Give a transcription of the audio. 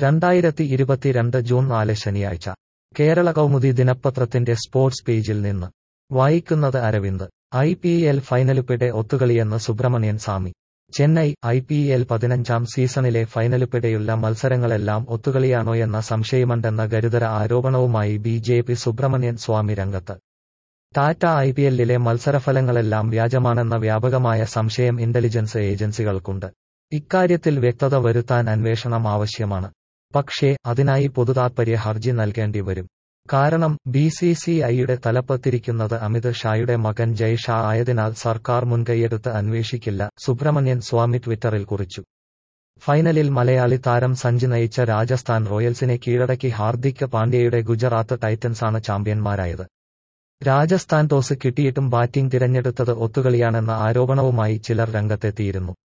രണ്ടായിരത്തി ഇരുപത്തിരണ്ട് ജൂൺ നാല് ശനിയാഴ്ച കേരള കൗമുദി ദിനപത്രത്തിന്റെ സ്പോർട്സ് പേജിൽ നിന്ന് വായിക്കുന്നത് അരവിന്ദ് ഐ പി എൽ ഫൈനലുപ്പിടെ ഒത്തുകളിയെന്ന് Subramanian Swamy Chennai I P L പതിനഞ്ചാം സീസണിലെ ഫൈനലുപ്പിടെയുള്ള മത്സരങ്ങളെല്ലാം ഒത്തുകളിയാണോയെന്ന സംശയമുണ്ടെന്ന ഗരുതര ആരോപണവുമായി B J P Subramanian Swamy രംഗത്ത് ടാറ്റ ഐ പി എല്ലിലെ മത്സരഫലങ്ങളെല്ലാം വ്യാജമാണെന്ന വ്യാപകമായ സംശയം ഇന്റലിജൻസ് ഏജൻസികൾക്കുണ്ട് ഇക്കാര്യത്തിൽ വ്യക്തത വരുത്താൻ അന്വേഷണം ആവശ്യമാണ് പക്ഷേ അതിനായി പൊതുതാത്പര്യ ഹർജി നൽകേണ്ടി വരും കാരണം ബി സി സി ഐയുടെ തലപ്പത്തിരിക്കുന്നത് അമിത് ഷായുടെ മകൻ ജയ് ഷാ ആയതിനാൽ സർക്കാർ മുൻകൈയെടുത്ത് അന്വേഷിക്കില്ല സുബ്രഹ്മണ്യൻ സ്വാമി ട്വിറ്ററിൽ കുറിച്ചു ഫൈനലിൽ മലയാളി താരം സഞ്ജു നയിച്ച രാജസ്ഥാൻ റോയൽസിനെ കീഴടക്കി ഹാർദിക് പാണ്ഡ്യയുടെ ഗുജറാത്ത് ടൈറ്റൻസാണ് ചാമ്പ്യന്മാരായത് രാജസ്ഥാൻ ടോസ് കിട്ടിയിട്ടും ബാറ്റിംഗ് തിരഞ്ഞെടുത്തത് ഒത്തുകളിയാണെന്ന ആരോപണവുമായി ചിലർ രംഗത്തെത്തിയിരുന്നു